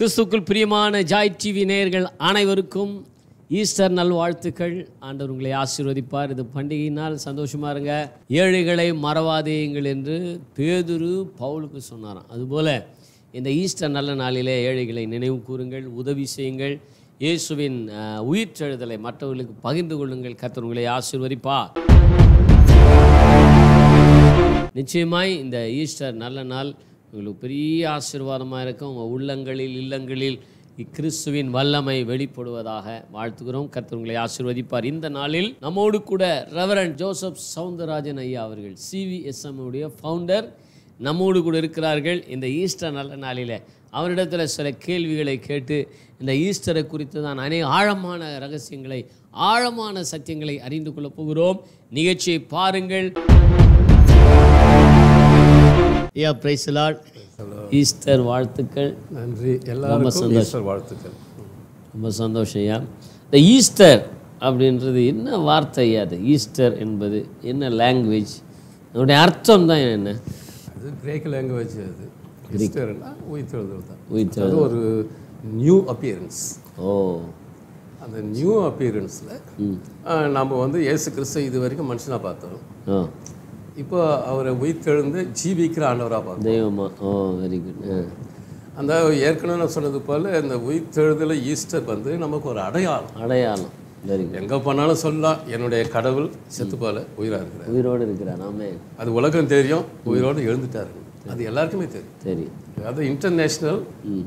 கிறிஸ்துக்குள் பிரியமான Joy TV நேயர்கள் அனைவருக்கும் ஈஸ்டர் நல்வாழ்த்துக்கள் ஆண்டவர் உங்களை ஆசீர்வதிப்பார் இது பண்டிகை நாள் சந்தோஷமா இருங்க ஏழைகளை மறவாதேயுங்கள் என்று பேதுரு பவுலுக்கு சொன்னாராம் அதுபோல இந்த ஈஸ்டர் நல்ல நாளிலே ஏழைகளை நினைவு கூறுங்கள் உதவி செய்யுங்கள் இயேசுவின் அஹ், உயிர்த்தெழுதலை மற்றவர்களுக்கு பகிர்ந்து கொள்ளுங்கள் கர்த்தர் உங்களை ஆசீர்வதிப்பார் நிச்சயமாய் இந்த ஈஸ்டர் நல்ல நாள் உங்களுக்கு பெரிய ஆசீர்வாதமாக இருக்கும் உங்கள் உள்ளங்களில் இல்லங்களில் கிறிஸ்துவின் வல்லமை வெளிப்படுவதாக வாழ்த்துகிறோம் கர்த்தர் உங்களை ஆசீர்வதிப்பார் இந்த நாளில் நம்மோடு கூட ரெவரண்ட் ஜோசப் சவுந்தரராஜன் ஐயா அவர்கள் சிவிஎஸ்எம் உடைய ஃபவுண்டர் நம்மோடு கூட இருக்கிறார்கள் இந்த ஈஸ்டர் நல்ல நாளில் அவரிடத்தில் சில கேள்விகளை கேட்டு இந்த ஈஸ்டரை குறித்து தான் அநேக ஆழமான ரகசியங்களை ஆழமான சத்தியங்களை அறிந்து கொள்ளப் போகிறோம் நிகழ்ச்சியை பாருங்கள் ஐயா பிரைஸ் லார்ட் ஈஸ்டர் வாழ்த்துக்கள் நன்றி எல்லாருக்கும் ஈஸ்டர் வாழ்த்துக்கள் ரொம்ப சந்தோஷம் ஐயா இந்த ஈஸ்டர் அப்படின்றது என்ன வார்த்தை ஐயா அது ஈஸ்டர் என்பது என்ன லாங்குவேஜ் அதனுடைய அர்த்தம் தான் என்ன அது கிரேக்க லாங்குவேஜ் அது ஈஸ்டர்னா உயிர்த்தெழுதல் தான் உயிர்த்தெழுதல். அது ஒரு நியூ அப்பியரன்ஸ் ஓ அந்த நியூ அப்பியரன்ஸில் நம்ம வந்து இயேசு கிறிஸ்து இது வரைக்கும் மனுஷனாக பார்த்தோம் ஓ இப்போ அவரை உயிர்த்தெழுந்து ஜீவிக்கிற ஆண்டவராக பார்த்தோம் தெய்வமா ஓ வெரி குட் அந்த ஏற்கனவே நான் சொன்னது போல் இந்த உயிர்த்தெழுதல் ஈஸ்டர் வந்து நமக்கு ஒரு அடையாளம் அடையாளம் வெரி குட் எங்கே போனாலும் சொல்லலாம் என்னுடைய கடவுள் செத்து போல உயிராக இருக்கிறார் உயிரோடு இருக்கிறார் ஆமே அது உலகம் தெரியும் உயிரோடு எழுந்துட்டாரு அது எல்லாருக்குமே தெரியும் சரி அது இன்டர்நேஷ்னல்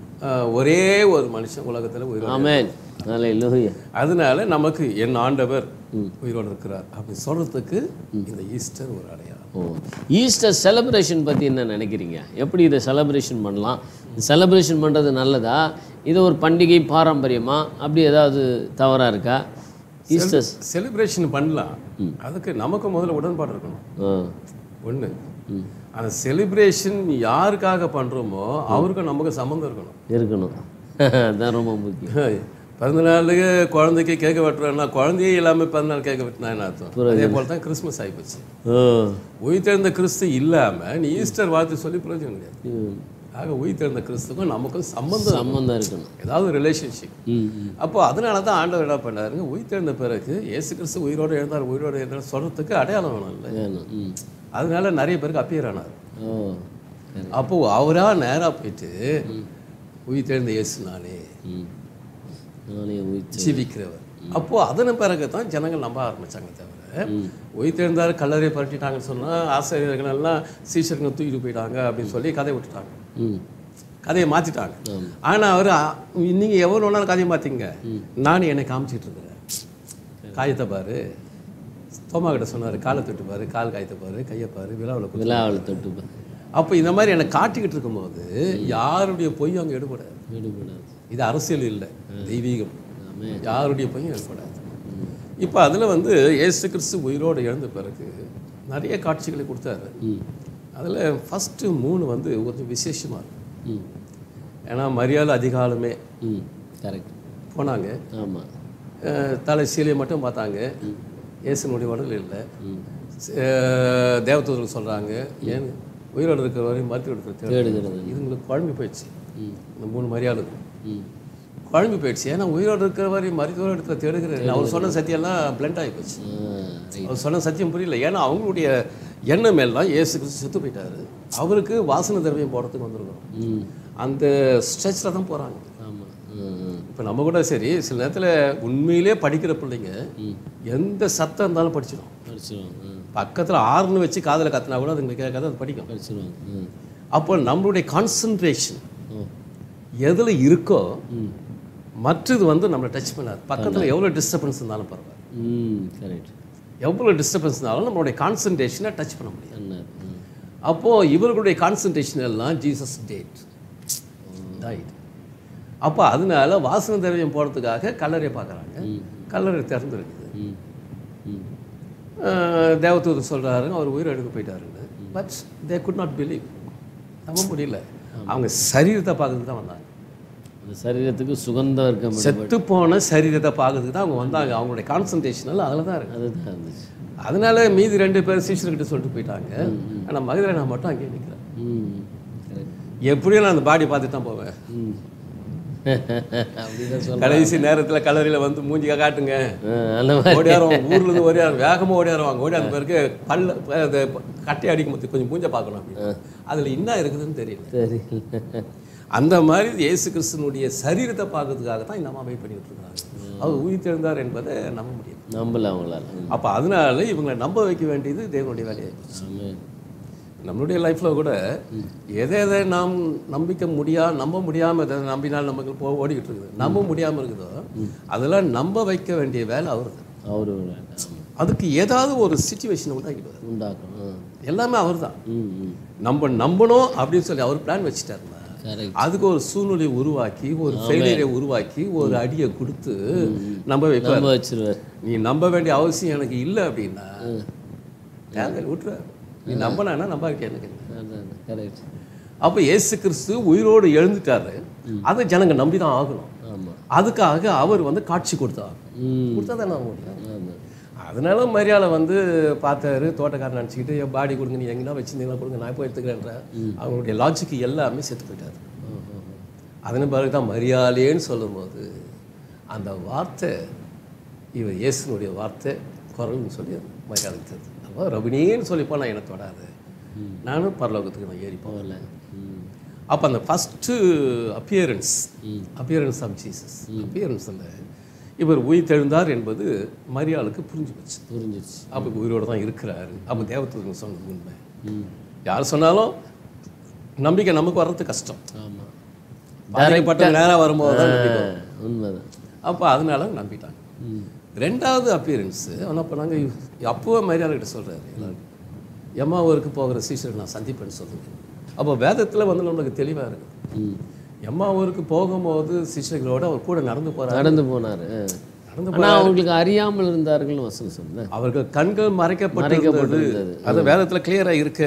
ஒரே ஒரு மனுஷன் உலகத்தில் உயிரோடு ஆமேன் நல்ல லூயா அதனால நமக்கு என் ஆண்டவர் உயிரோடு இருக்கிறார் அப்படி சொல்றதுக்கு இந்த ஈஸ்டர் ஒரு அடையாளம் ஓ ஈஸ்டர் செலிப்ரேஷன் பற்றி என்ன நினைக்கிறீங்க எப்படி இதை செலிப்ரேஷன் பண்ணலாம் செலிப்ரேஷன் பண்ணுறது நல்லதா இது ஒரு பண்டிகை பாரம்பரியமா அப்படி ஏதாவது தவறாக இருக்கா ஈஸ்டர் செலிப்ரேஷன் பண்ணலாம் அதுக்கு நமக்கு முதல்ல உடன்பாடு இருக்கணும் ஆ ஒன்று அந்த செலிப்ரேஷன் யாருக்காக பண்ணுறோமோ அவருக்கும் நமக்கு சம்மந்தம் இருக்கணும் இருக்கணும் அதுதான் ரொம்ப முக்கியம் பிறந்த நாளுக்கு குழந்தைக்கு கேட்க வெட்டுறோம்னா குழந்தையே இல்லாமல் பிறந்த நாள் கேட்க வெட்டினா என்ன அர்த்தம் அதே போல் தான் கிறிஸ்மஸ் ஆகிப்போச்சு ஓ உயிர்த்தெழுந்த கிறிஸ்து இல்லாமல் நீ ஈஸ்டர் வாழ்த்து சொல்லி பிரயோஜனம் கிடையாது ம். ஆக உயிர்த்தெழுந்த கிறிஸ்துக்கும் நமக்கும் சம்பந்தம் சம்பந்தம் இருக்கணும் ஏதாவது ரிலேஷன்ஷிப் ம் ம். அப்போ அதனால தான் ஆண்டவர் என்ன பண்ணாருங்க உயிர்த்தெழுந்த பிறகு இயேசு கிறிஸ்து உயிரோடு எழுந்தார் உயிரோடு எழுந்தார் சொல்கிறதுக்கு அடையாளம் வேணும் இல்லை வேணும் ம் அதனால நிறைய பேருக்கு அப்பியர் ஆனார் ஓ அப்போ அவராக நேராக போயிட்டு உயிர்த்தெழுந்த இயேசு நானே ம் நானே உயிர்த்து ஜீவிக்கிறவர் அப்போ அதன் பிறகு தான் ஜனங்கள் நம்ப ஆரம்பிச்சாங்க தவிர உயிர்த்தெழுந்தார் கல்லறையை பரட்டிட்டாங்கன்னு சொன்னால் ஆசிரியர்கள் எல்லாம் சீஷர்கள் தூக்கிட்டு போயிட்டாங்க அப்படின்னு சொல்லி கதை விட்டுட்டாங்க ம் கதையை மாற்றிட்டாங்க ஆனால் அவர் நீங்கள் எவ்வளோ வேணாலும் கதையை மாற்றிங்க நான் என்னை காமிச்சிட்டு இருக்கிறேன் காயத்தை பாரு தோமா கிட்ட சொன்னார் காலை தொட்டு பாரு கால் காயத்தை பாரு கையை பாரு விழாவில் குத்து விழாவில் தொட்டு பா- அப்போ இந்த மாதிரி என்னை காட்டிக்கிட்டு இருக்கும்போது யாருடைய பொய்யும் அங்கே எடுபடாது விடுபடாது இது அரசியல் இல்லை தெய்வீகம் ஆமென். யாருடைய பொய்யும் எடுபடாது இப்போ அதில் வந்து இயேசு கிறிஸ்து உயிரோடு எழுந்த பிறகு நிறைய காட்சிகளை கொடுத்தாரு ம் அதில் ஃபஸ்ட்டு மூணு வந்து கொஞ்சம் விசேஷமாக இருக்கும் ம் ஏன்னா மரியாதை அதிகாலமே ம் கரெக்ட் போனாங்க ஆமாம் அஹ், தலை சீலையை மட்டும் பார்த்தாங்க இயேசுனுடைய உடல் இல்லை ம் தேவதூதர்கள் சொல்கிறாங்க ஏன் உயிரோடு இருக்கிற வரையும் மருத்துவ எடுக்கிற தேடுகிறது இதுங்களுக்கு குழம்பு போயிடுச்சு ம் இந்த மூணு மரியாதை ம் குழம்பு போயிடுச்சு ஏன்னா உயிரோடு இருக்கிற வரையும் மருத்துவ எடுக்கிற தேடுகிற அவர் சொன்ன சத்தியம்லாம் பிளண்ட் ஆகி போச்சு ஆ ரைட் அவர் சொன்ன சத்தியம் புரியல ஏன்னா அவங்களுடைய எண்ணம் எல்லாம் இயேசு கிறிஸ்து செத்து போயிட்டாரு அவருக்கு வாசனை திரவியம் போடுறதுக்கு வந்திருக்கிறோம் ம் அந்த ஸ்ட்ரெச்சில் தான் போகிறாங்க ஆமாம் ம் இப்போ நம்ம கூட சரி சில நேரத்தில் உண்மையிலே படிக்கிற பிள்ளைங்க எந்த சத்தம் இருந்தாலும் படிச்சிடும் படிச்சிருவாங்க ம் பக்கத்தில் ஆறுன்னு வச்சு காதில் கத்தினா கூட அதுங்களுக்கு கேட்காது அது படிக்கும் படிச்சிருவாங்க ம் அப்போ நம்மளுடைய கான்சன்ட்ரேஷன் ஓ எதில் இருக்கோ ம் மற்றது வந்து நம்மளை டச் பண்ணாது பக்கத்தில் எவ்வளோ டிஸ்டர்பன்ஸ் இருந்தாலும் பரவாயில்ல ம் கரெக்ட் எவ்வளோ டிஸ்டர்பன்ஸ் இருந்தாலும் நம்மளுடைய கான்சன்ட்ரேஷனை டச் பண்ண முடியாது அண்ணா ம் அப்போது இவர்களுடைய கான்சன்ட்ரேஷன் எல்லாம் ஜீசஸ் டேட் டைட் அப்போ அதனால வாசன திரவியம் போகிறதுக்காக கல்லறையை பார்க்குறாங்க கல்லறை திறந்துருக்குது ம் ம் தேவதூதர் சொல்கிறாருங்க அவர் உயிர் எடுக்க போயிட்டாருன்னு but they could not believe நம்ப முடியல அவங்க சரீரத்தை பார்க்கறதுக்கு தான் வந்தாங்க அந்த சரீரத்துக்கு சுகந்தம் இருக்க முடியும் செத்து போன சரீரத்தை பார்க்கறதுக்கு தான் அவங்க வந்தாங்க அவங்களுடைய கான்சன்ட்ரேஷன் எல்லாம் அதில் தான் இருக்கு அதுதான் இருந்துச்சு அதனால மீதி ரெண்டு பேர் சீஷர்கிட்ட சொல்லிட்டு போயிட்டாங்க ஆனால் மகிழ்ச்சி நான் மட்டும் அங்கேயே நிற்கிறேன் ம் கரெக்ட் எப்படியும் நான் அந்த பாடி பார்த்துட்டு தான் போவேன் ம் அப்படிதான் சொல்ல கடைசி நேரத்துல கல்லறையில வந்து மூஞ்சிக்க காட்டுங்க அந்த மாதிரி ஓடியாருவாங்க ஊர்ல இருந்து ஓடியாரு வேகமா ஓடியாருவாங்க ஓடி அந்த பிறகு பல்ல அது கட்டை அடிக்கும் போது கொஞ்சம் மூஞ்ச பார்க்கணும் அப்படின்னு அதுல என்ன இருக்குதுன்னு தெரியல சரி அந்த மாதிரி இயேசு கிறிஸ்துனுடைய சரீரத்தை பார்க்கறதுக்காக தான் இந்த அம்மா வெயிட் பண்ணிட்டு இருக்காங்க அவர் உயிர் தெழுந்தார் என்பதை நம்ப முடியும் நம்பல அவங்களால அப்ப அதனால இவங்களை நம்ப வைக்க வேண்டியது தேவனுடைய வேலையாயிடுச்சு ஆமென். நம்மளுடைய லைஃப்பில் கூட எதை எதை நாம் நம்பிக்க முடியா நம்ப முடியாமல் எதை நம்பினால் நமக்கு போ ஓடிக்கிட்டு இருக்குது நம்ப முடியாமல் இருக்குதோ அதெல்லாம் நம்ப வைக்க வேண்டிய வேலை அவருக்கு அவரு அதுக்கு ஏதாவது ஒரு சுச்சுவேஷன் உண்டாக்கிடுவார் உண்டாக்கணும் எல்லாமே அவர் தான் ம் ம் நம்ம நம்பணும் அப்படின்னு சொல்லி அவர் பிளான் வச்சுட்டாருன்னா கரெக்ட் அதுக்கு ஒரு சூழ்நிலையை உருவாக்கி ஒரு ஃபெயிலியரை உருவாக்கி ஒரு அடியை கொடுத்து நம்ப வைப்பார் நம்ப வச்சிருவார் நீ நம்ப வேண்டிய அவசியம் எனக்கு இல்லை அப்படின்னா தேங்காய் விட்டுருவார் நீ நம்பினா நம்பாக்கிட்டே எனக்கு என்ன? அதான் கரெக்ட் அப்போ இயேசு கிறிஸ்து உயிரோடு எழுந்துட்டாரு அதை ஜனங்க நம்பி தான் ஆகணும் ஆமாம் அதுக்காக அவர் வந்து காட்சி கொடுத்தார் ம் கொடுத்தா தானே ஆக முடியும் ஆமாம் அதனால மரியாதை வந்து பார்த்தாரு தோட்டக்காரன் நினச்சிக்கிட்டு என் பாடி கொடுங்க நீ எங்கன்னா வச்சிருந்தீங்களா கொடுங்க நான் போய் எடுத்துக்கிறேன்ற அவங்களுடைய லாஜிக்கு எல்லாமே செத்து போயிட்டாரு அதன் பிறகு தான் மரியாதைன்னு சொல்லும்போது அந்த வார்த்தை இவர் இயேசுனுடைய வார்த்தை குரல்னு சொல்லி மரியாதை தருது அப்போ ரபினின்னு சொல்லிப்போ நான் என்னை தொடாது நானும் பரலோகத்துக்கு நான் ஏறிப்போம் போகல ம் அப்போ அந்த first appearance appearance of Jesus appearance அந்த இவர் உயிர் தெழுந்தார் என்பது மரியாளுக்கு புரிஞ்சு போச்சு புரிஞ்சிருச்சு அப்போ உயிரோடு தான் இருக்கிறாரு அப்போ தேவத்துக்கு சொன்னது உண்மை ம் யார் சொன்னாலும் நம்பிக்கை நமக்கு வர்றது கஷ்டம் ஆமாம் பாதிக்கப்பட்ட நேரம் வரும்போது தான் நம்பிக்கை வரும். உண்மைதான் அப்போ அதனால நம்பிட்டாங்க ம் ரெண்டாவது அப்பியரன்ஸு ஆனால் இப்போ நாங்கள் அப்போவே மரியாதைகிட்ட சொல்கிறாரு எல்லாருக்கும் எம்மா ஊருக்கு போகிற சீசரை நான் சந்திப்பேன்னு சொல்லுங்க அப்போ வேதத்தில் வந்து நம்மளுக்கு தெளிவாக இருக்குது ம் எம்மா ஊருக்கு போகும்போது சிஷ்யர்களோட அவர் கூட நடந்து போகிறார் நடந்து போனார் நடந்து ஆனால் அவங்களுக்கு அறியாமல் இருந்தார்கள்னு வசனம் சொன்னேன் அவர்கள் கண்கள் மறைக்கப்பட்டிருந்தது மறைக்கப்பட்டிருந்தது. அது வேதத்தில் கிளியராக இருக்க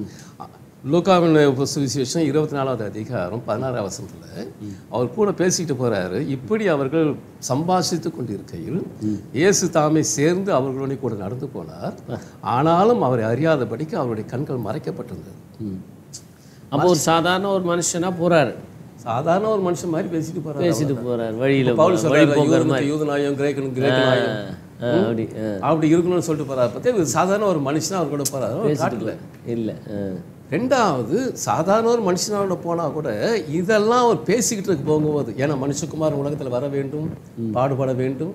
லூக்காவின் சுவிசேஷம் இருபத்தி நாலாவது அதிகாரம் பதினாறாம் வசனத்தில் அவர் கூட பேசிட்டு போறாரு இப்படி அவர்கள் சம்பாஷித்து கொண்டிருக்கையில் இயேசு தாமே சேர்ந்து அவர்களோட கூட நடந்து போனார் ஆனாலும் அவரை அறியாதபடிக்கு அவருடைய கண்கள் மறைக்கப்பட்டிருந்தது ம் அப்போ ஒரு சாதாரண ஒரு மனுஷனா போறாரு சாதாரண ஒரு மனுஷன் மாதிரி பேசிட்டு போறாரு பேசிட்டு போறாரு வழியில பவுல் வழி சொல்றாரு போகிற யூதனுக்கு யூதனாயும் கிரேக்கனுக்கு கிரேக்கனாயும் ஆ, அப்படி ஆ. அப்படி இருக்கணும்னு சொல்லிட்டு போறாரு பத்தி இவர் சாதாரண ஒரு மனுஷனா அவர் கூட போறாரு அவர் காட்டல இல்லை ஆ ரெண்டாவது சாதாரண ஒரு மனுஷனோட போனா கூட இதெல்லாம் அவர் பேசிக்கிட்டு இருக்க போகும்போது ஏன்னா மனுஷகுமார் உலகத்தில் வர வேண்டும் பாடுபட வேண்டும்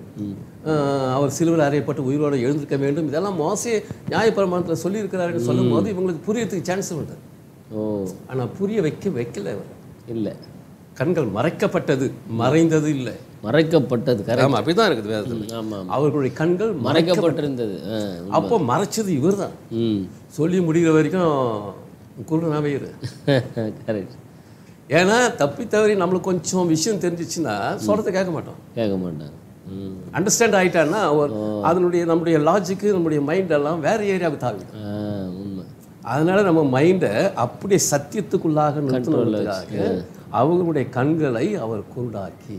ஆஹ் அவர் சிலுவையில் அறையப்பட்டு உயிரோடு எழுந்திருக்க வேண்டும் இதெல்லாம் மோசே நியாயப்பிரமாணத்தில் சொல்லியிருக்கிறாருன்னு சொல்லும்போது இவங்களுக்கு புரியறதுக்கு சான்ஸ் உண்டு ஓ ஆனா புரிய வைக்க வைக்கல அவர் இல்லை கண்கள் மறைக்கப்பட்டது மறைந்தது இல்லை மறைக்கப்பட்டது கரெக்ட் ஆமா அப்படிதான் இருக்குது வேதத்தில் ஆமாம் அவர்களுடைய கண்கள் மறை மறைக்கப்பட்டிருந்தது ஆ அப்போ மறைச்சது இவர்தான் ம் சொல்லி முடிகிற வரைக்கும் குருடனாவே இரு கரெக்ட் ஏன்னா தப்பி தவறி நம்மளுக்கு கொஞ்சம் விஷயம் தெரிஞ்சிச்சுன்னா சொல்கிறத கேட்க மாட்டோம் கேட்க மாட்டாங்க ம் அண்டர்ஸ்டாண்ட் ஆயிட்டான்னா ஒரு அதனுடைய நம்முடைய லாஜிக்கு நம்முடைய மைண்ட் எல்லாம் வேற ஏரியாவுக்கு தாவிடும் ஆ உண்மை அதனால நம்ம மைண்டை அப்படியே சத்தியத்துக்குள்ளாக நிறுத்தணுன்றதுக்காக அவங்களுடைய கண்களை அவர் குருடாக்கி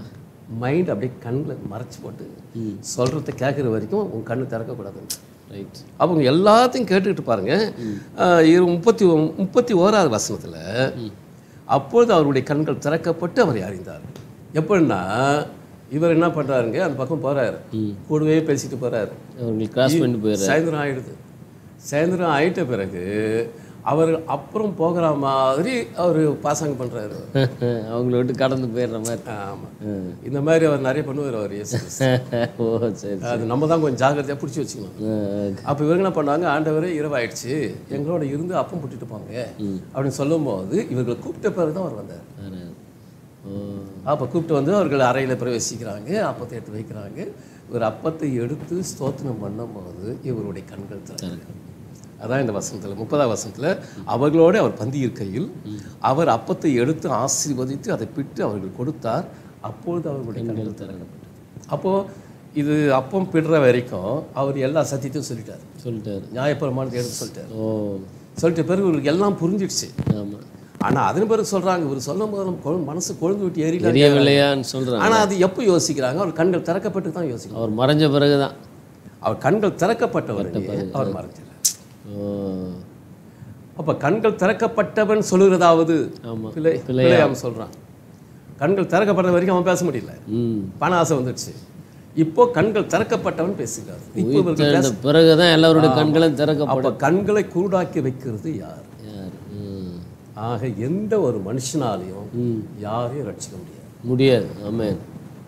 மைண்ட் அப்படியே கண்ணில் மறைச்சு போட்டு சொல்கிறத கேட்குற வரைக்கும் உன் கண்ணு திறக்கக்கூடாதுன்னு ரைட் அவங்க எல்லாத்தையும் கேட்டுக்கிட்டு பாருங்க ஆஹ் இரு- முப்பத்தி ஒ- முப்பத்தி ஓராவது வசனத்தில் அப்பொழுது அவருடைய கண்கள் திறக்கப்பட்டு அவரை அறிந்தார் எப்படின்னா இவர் என்ன பண்றாருங்க அந்த பக்கம் போறாரு கூடவே பேசிட்டு போறாரு அவங்களுக்கு கிராஸ் பண்ணி போயிடுறாரு சாயந்தரம் ஆயிடுது சாயந்தரம் ஆயிட்ட பிறகு அவர் அப்புறம் போகிற மாதிரி அவர் பாசாங்க பண்றாரு அவங்கள விட்டு கடந்து போயிடுற மாதிரி ஆமா இந்த மாதிரி அவர் நிறைய பண்ணுவார் அவர் இயேசு கிறிஸ்து. ஓ சரி அது நம்ம தான் கொஞ்சம் ஜாக்கிரதையாக பிடிச்சி வச்சுக்கணும் ஆ, அப்போ இவங்க என்ன பண்ணாங்க ஆண்டவரே இரவாயிடுச்சு எங்களோட இருந்து அப்பம் புட்டிட்டு போங்க அப்படின்னு சொல்லும்போது இவர்களை கூப்பிட்ட பிறகு தான் அவர் வந்தார் வேற. ஓ அப்போ கூப்பிட்டு வந்து அவர்கள் அறையில் பிரவேசிக்கிறாங்க அப்பத்தை எடுத்து வைக்கிறாங்க இவர் அப்பத்தை எடுத்து ஸ்தோத்திரம் பண்ணும்போது இவருடைய கண்கள் திறக்கும் அதான் இந்த வசனத்தில் முப்பதாம் வசனத்தில் அவர்களோடு அவர் பந்தி இருக்கையில் அவர் அப்பத்தை எடுத்து ஆசீர்வதித்து அதை பிட்டு அவர்கள் கொடுத்தார் அப்பொழுது அவர்களுடைய கண்கள் திறக்கப்பட்டது அப்போது இது அப்பம் பிடுற வரைக்கும் அவர் எல்லா சத்தியத்தையும் சொல்லிட்டார் சொல்லிட்டாரு நியாயப்பிரமாணத்தை எடுத்து சொல்லிட்டார் ஓ சொல்லிட்ட பிறகு இவருக்கு எல்லாம் புரிஞ்சிடுச்சு ஆமா ஆனால் அதன் பிறகு சொல்கிறாங்க இவர் சொல்லும் போது நம்ம கொழு- மனசு கொழுந்து விட்டு ஏறிக்கலாம் தெரியவில்லையான்னு சொல்றாங்க ஆனால் அது எப்போ யோசிக்கிறாங்க அவர் கண்கள் திறக்கப்பட்டு தான் யோசிக்கிறாங்க அவர் மறைஞ்ச பிறகுதான் அவர் கண்கள் திறக்கப்பட்டவருங்க அவர் மறைஞ்சில்லை ஓ அப்போ கண்கள் திறக்கப்பட்டவன் சொல்லுகிறதாவது ஆமா பிள்ளை பிள்ளையாம் சொல்கிறான் கண்கள் திறக்கப்படுற வரைக்கும் அவன் பேச முடியல ம் பண ஆசை வந்துடுச்சு இப்போ கண்கள் திறக்கப்பட்டவன் பேசுகிறார் இப்போ இவர்கள் திறந்த பிறகுதான் எல்லாருடைய கண்களும் திறக்கப்படும் அப்ப கண்களை குருடாக்கி வைக்கிறது யார் யார் ம் ஆக எந்த ஒரு மனுஷனாலையும் யாரையும் ரட்சிக்க முடியாது முடியாது ஆமென்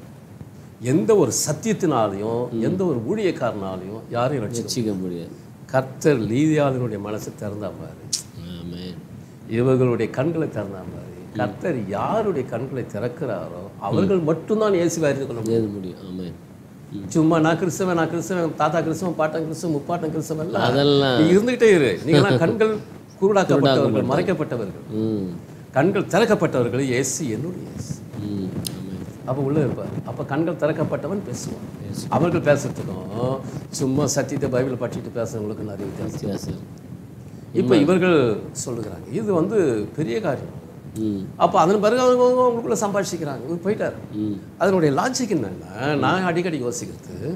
எந்த ஒரு சத்தியத்தினாலையும் எந்த ஒரு ஊழியக்காரனாலையும் யாரையும் ரட்சிக்க ரட்சிக்க முடியாது கர்த்தர் லீதியாளனுடைய மனசை திறந்தா பாரு ஆமென் இவர்களுடைய கண்களை திறந்தா பாரு கர்த்தர் யாருடைய கண்களை திறக்கிறாரோ அவர்கள் மட்டும்தான் இயேசுவை அறிந்து கொள்ள முடியும் ஏது முடியும் ஆமென் சும்மா நான் கிறிஸ்தவன் நான் கிறிஸ்தவன் தாத்தா கிறிஸ்தவன் பாட்டன் கிறிஸ்தவன் முப்பாட்டன் கிறிஸ்தவன் எல்லாம் அதெல்லாம் நீ இருந்துகிட்டே இரு நீங்களாம் கண்கள் குருடாக்கப்பட்டவர்கள் மறைக்கப்பட்டவர்கள் ம் கண்கள் திறக்கப்பட்டவர்கள் இயேசு என்னுடைய இயேசு ம் ஆமென் அப்போ உள்ள இருப்பார் அப்போ கண்கள் திறக்கப்பட்டவன் பேசுவான் அவர்கள் பேசுறதுக்கும் சும்மா சத்தியத்தை பைபிளை படிச்சுட்டு பேசுறவங்களுக்கு நிறைய வித்தியாசம் வித்தியாசம் இப்போ இவர்கள் சொல்லுகிறாங்க இது வந்து பெரிய காரியம் ம் அப்போ அதன் பிறகு அவங்க அவங்க அவங்களுக்குள்ள சம்பாதிச்சிக்கிறாங்க இவர் போயிட்டார் ம் அதனுடைய லாஜிக் என்னன்னா நான் அடிக்கடி யோசிக்கிறது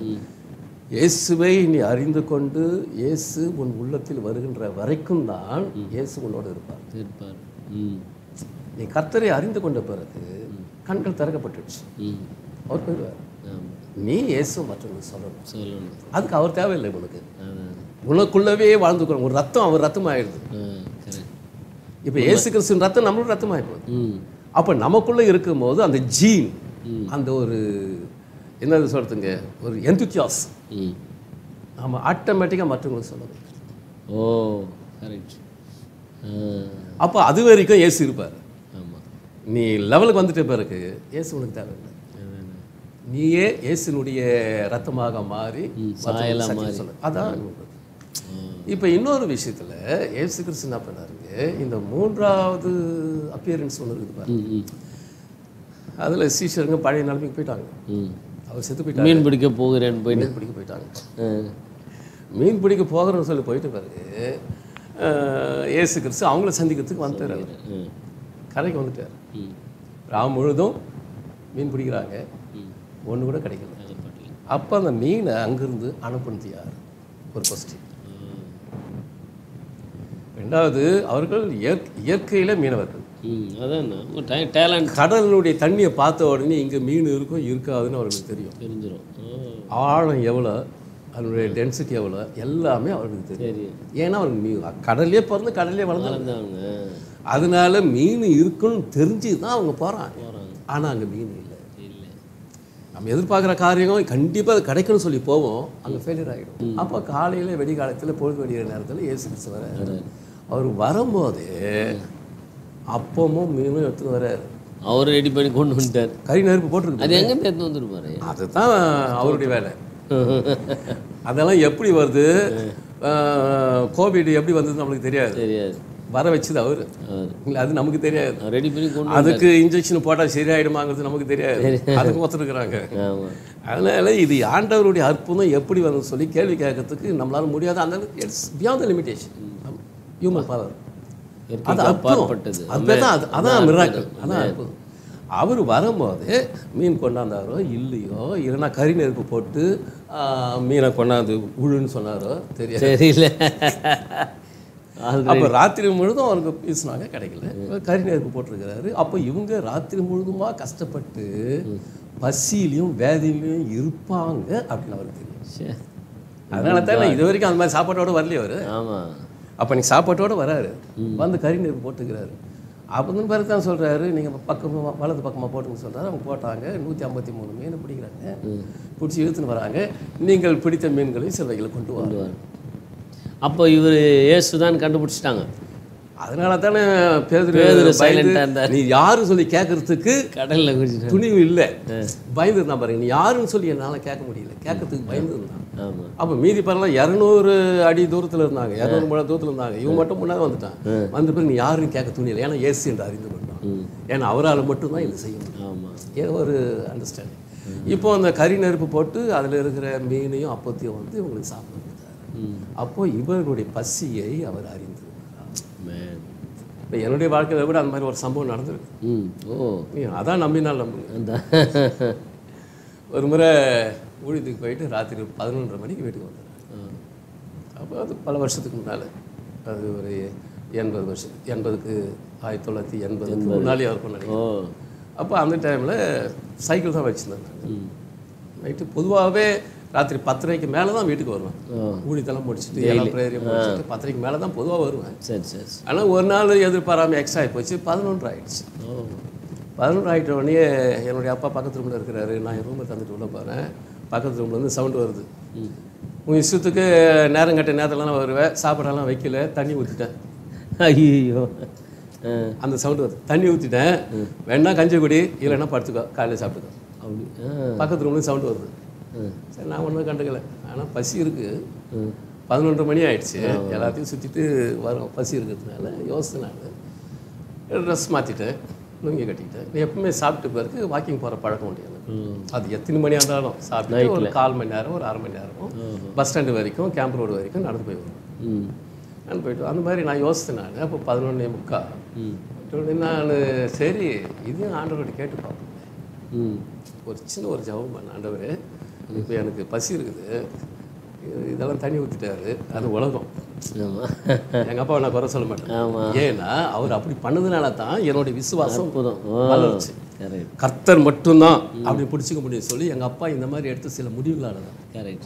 இயேசுவை நீ அறிந்து கொண்டு இயேசு உன் உள்ளத்தில் வருகின்ற வரைக்கும் தான் இயேசு உன்னோடு இருப்பார் இருப்பார் ம் நீ கர்த்தரை அறிந்து கொண்ட பிறகு கண்கள் திறக்கப்பட்டுடுச்சு ம் அவர் போயிடுவார் ஆமாம் நீ இயேசு மற்றவங்களுக்கு சொல்லணும் சொல்லணும் அதுக்கு அவர் தேவையில்லை உனக்கு அதான் உனக்குள்ளவே வாழ்ந்துக்கணும் ஒரு ரத்தம் அவர் ரத்தம் ஆயிடுது ஆ கரெக்ட் இப்போ இயேசு கிறிஸ்துவின் ரத்தம் நம்மளும் ரத்தம் ஆகி போகுது ம் அப்போ நமக்குள்ளே இருக்கும்போது அந்த ஜீன் அந்த ஒரு என்னது சொல்கிறதுங்க ஒரு எந்துத்தியாஸ் ம் நம்ம ஆட்டோமேட்டிக்காக மற்றவங்களுக்கு சொல்ல வைக்கிறது ஓ கரெக்ட் ஆ அப்போ அது வரைக்கும் இயேசு இருப்பார் ஆமாம் நீ லெவலுக்கு வந்துட்ட பிறகு இயேசு உனக்கு தேவையில்லை அதான் நீயே இயேசுனுடைய ரத்தமாக மாறி சாயலா சத்தியம் சொல்லு. அதான் இப்போ இன்னொரு விஷயத்துல இயேசு கிறிஸ்து என்ன பண்ணாருங்க இந்த மூன்றாவது அப்பியரன்ஸ் ஒன்று இருக்குது பாருங்க ம் ம் அதுல சீஷருங்க பழைய நிலைமைக்கு போயிட்டாங்க ம் அவர் செத்து போயிட்டாங்க மீன் பிடிக்க போகிறேன்னு போயிட்டு மீன் பிடிக்க போயிட்டாங்க ஆ மீன் பிடிக்க போகிறோம்னு சொல்லி போயிட்ட பிறகு அஹ், இயேசு கிறிஸ்து அவங்கள சந்திக்கிறதுக்கு வந்துட்டார் அவர். ம் கரைக்கு வந்துட்டார் ம் ராம் முழுதும் மீன் பிடிக்கிறாங்க ம் ஒன்று கூட கிடைக்கல அகப்படல அப்போ அந்த மீனை அங்கிருந்து அனுப்புனது யார் ஒரு கொஸ்டின் ரெண்டாவது அவர்கள் இயற் இயற்கையில் மீனவர்கள் ம் அதான் ஒரு டை டேலண்ட் கடலினுடைய தண்ணியை பார்த்த உடனே இங்கே மீன் இருக்கும் இருக்காதுன்னு அவர்களுக்கு தெரியும் தெரிஞ்சிடும் ஆழம் எவ்வளோ அதனுடைய டென்சிட்டி எவ்வளோ எல்லாமே அவர்களுக்கு தெரியும் தெரியும் ஏன்னா அவருக்கு மீன் கடல்லே பிறந்து கடல்லே வளர்ந்தாங்க வளர்ந்தாங்க அதனால மீன் இருக்குன்னு தெரிஞ்சு தான் அவங்க போகிறாங்க போகிறாங்க ஆனால் அங்கே மீன் இல்லை இல்லை நம்ம எதிர்பார்க்குற காரியம் கண்டிப்பாக அது கிடைக்கும்னு சொல்லி போவோம் அங்கே ஃபெயிலியர் ஆகிடும் அப்போ காலையில் வெடி காலத்தில் பொழுது வெடிக்கிற நேரத்தில் இயேசு கிறிஸ்து வர அவர் வரும்போது அப்பமும் மீனும் எடுத்துன்னு வராரு அவர் ரெடி பண்ணி கொண்டு வந்துட்டார் கறி நெருப்பு போட்டிருக்கு அது எங்கே எடுத்து வந்துருப்பாரு அதுதான் அவருடைய வேலை அதெல்லாம் எப்படி வருது அஹ், கோவிட் எப்படி வந்தது நம்மளுக்கு தெரியாது தெரியாது வர வச்சது அவர் அவர் இல்லை அது நமக்கு தெரியாது ரெடி பண்ணி கொண்டு அதுக்கு இன்ஜெக்ஷன் போட்டால் சரியாயிடுமாங்கிறது நமக்கு தெரியாது அதுக்கு ஒத்துருக்குறாங்க ஆமாம் அதனால இது ஆண்டவருடைய அற்புதம் எப்படி வரும்னு சொல்லி கேள்வி கேட்கறதுக்கு நம்மளால முடியாது அந்த it's beyond limitation human power அது இயற்கைக்கு அற்புதம் அப்பாற்பட்டது அதுதான் அது அதான் மிராக்கள் அதான் அற்புதம் அவர் வரும்போது மீன் கொண்டாந்தாரோ இல்லையோ இல்லைன்னா கறி நெருப்பு போட்டு ஆ, மீனை கொண்டாந்து உழுன்னு சொன்னாரோ தெரியாது தெரியல அது அப்போ ராத்திரி முழுதும் அவருக்கு பேசினாங்க கிடைக்கல கறி நெருப்பு போட்டிருக்கிறாரு அப்போ இவங்க ராத்திரி முழுதுமா கஷ்டப்பட்டு பசியிலையும் வேதியிலையும் இருப்பாங்க அப்படின்னு அவருக்கு தெரியும் ச்சே. அதனால தான் இது வரைக்கும் அந்த மாதிரி சாப்பாட்டோட வரலையே அவர் ஆமாம் அப்போ நீ சாப்பாட்டோட வராரு வந்து கறி நெருப்பு போட்டுக்கிறாரு அப்போ தான் பிறகு தான் சொல்கிறாரு நீங்கள் பக்கமாக வலது பக்கமாக போட்டுன்னு சொல்கிறாரு அவங்க போட்டாங்க நூற்றி ஐம்பத்தி மூணு மீன் பிடிக்கிறாங்க பிடிச்சி இழுத்துன்னு வராங்க நீங்கள் பிடித்த மீன்களை சிலைகளை கொண்டு வாங்க அப்போ இவர் இயேசு தான் கண்டுபிடிச்சிட்டாங்க அதனால தானே பேதுரு பேதுரு silent பயந்து, ஆ இருந்தார். நீ யாருன்னு சொல்லி கேட்கறதுக்கு கடலில் குடிச்சிட்டாங்க துணிவு இல்லை பயந்து இருந்தான் பாருங்க நீ யாருன்னு சொல்லி என்னால் கேட்க முடியல கேட்கறதுக்கு பயந்து இருந்தான் ஆமாம் அப்போ மீதி பரலாம் இரநூறு அடி தூரத்தில் இருந்தாங்க இரநூறு முழ தூரத்தில் இருந்தாங்க இவன் மட்டும் முன்னாடி வந்துட்டான் வந்த பிறகு நீ யாருன்னு கேட்க துணியில ஏன்னா ஏசு என்று அறிந்து கொண்டான் ம் ஏன்னா அவரால் மட்டும்தான் இது செய்ய முடியும் ஆமாம் ஏதோ ஒரு அண்டர்ஸ்டாண்டிங் இப்போ அந்த கறி நெருப்பு போட்டு அதில் இருக்கிற மீனையும் அப்பத்தையும் வந்து இவங்களுக்கு சாப்பிட கொடுத்தாரு ம் அப்போ இவர்களுடைய பசியை அவர் அறிந்து மேன் இப்போ என்னுடைய வாழ்க்கையில் கூட அந்த மாதிரி ஒரு சம்பவம் நடந்திருக்கு ம் ஓ நீ அதான் நம்பினால் நம்புங்க அந்த ஒரு முறை ஊழியத்துக்கு போயிட்டு ராத்திரி பதினொன்றரை மணிக்கு வீட்டுக்கு வந்தார் அப்போ அது பல வருஷத்துக்கு முன்னால் அது ஒரு எண்பது வருஷம் எண்பதுக்கு ஆயிரத்தி தொள்ளாயிரத்தி எண்பதுக்கு முன்னாலே அவர் ஓ நினைக்கிறேன் அப்போ அந்த டைமில் சைக்கிள் தான் வச்சுருந்தேன் நான் ம் நைட்டு பொதுவாகவே ராத்திரி பத்தரைக்கு மேலே தான் வீட்டுக்கு வருவேன் ஓ ஊழித்தெல்லாம் முடிச்சுட்டு எல்லா ப்ரேயரையும் முடிச்சுட்டு பத்தரைக்கு மேலே தான் பொதுவாக வருவேன் சரி சரி சரி. ஆனால் ஒரு நாள் எதிர்பாராமல் எக்ஸ்ட்ரா ஆகி போச்சு பதினொன்று ஆயிடுச்சு ஓ பதினொன்று ஆகிட்ட உடனே என்னுடைய அப்பா பக்கத்து ரூமில் இருக்கிறாரு நான் என் ரூமில் தந்துட்டு உள்ள போகிறேன் பக்கத்து ரூம்ல இருந்து சவுண்டு வருது உன் இஷ்டத்துக்கு நேரம் கட்ட நேரத்துலலாம் வருவேன் சாப்பாடெல்லாம் வைக்கல தண்ணி ஊற்றிட்டேன் ஐயோ ஆ அந்த சவுண்டு வருது தண்ணி ஊற்றிட்டேன் வேணா கஞ்சி குடி இல்லைன்னா படுத்துக்கோ காலையில் சாப்பிட்டுக்கோ அப்படி ஆ பக்கத்து ரூம்லேயும் சவுண்டு வருது ஆ சரி நான் ஒன்றும் கண்டுக்கல ஆனால் பசி இருக்குது ம் பதினொன்றரை மணி ஆயிடுச்சு எல்லாத்தையும் சுற்றிட்டு வரோம் பசி இருக்கிறதுனால யோசனை நான் ட்ரெஸ் மாற்றிட்டேன் லுங்கி கட்டிக்கிட்டேன் நீ எப்பவுமே சாப்பிட்டு பிறகு வாக்கிங் போகிற பழக்கம் உண்டு எனக்கு ம் அது எத்தனை மணியாக இருந்தாலும் சாப்பிட்டு ஒரு கால் மணி நேரம் ஒரு அரை மணி நேரம் பஸ் ஸ்டாண்டு வரைக்கும் கேம்ப் ரோடு வரைக்கும் நடந்து போய் வருவேன் ம் நான் போயிட்டு அந்த மாதிரி நான் யோசித்தேன் நான் அப்போ பதினொன்னே முக்கா ம் உடனே நான் சரி இதையும் ஆண்டவர்கிட்ட கேட்டு பார்ப்போம் ம் ஒரு சின்ன ஒரு ஜெபம் பண்ண ஆண்டவரே இப்போ எனக்கு பசி இருக்குது இது- இதெல்லாம் தண்ணி ஊற்றிட்டாரு அது உலகம் ஆமாம் எங்கள் அப்பாவை நான் குறை சொல்ல மாட்டேன் ஆமாம் ஏன்னா அவர் அப்படி பண்ணதுனால தான் என்னுடைய விசுவாசம் அற்புதம் ஓ வளர்ச்சி கரெக்ட் கர்த்தர் மட்டும்தான் அப்படி பிடிச்சிக்க முடியும் சொல்லி எங்கள் அப்பா இந்த மாதிரி எடுத்த சில முடிவுகளால தான் கரெக்ட்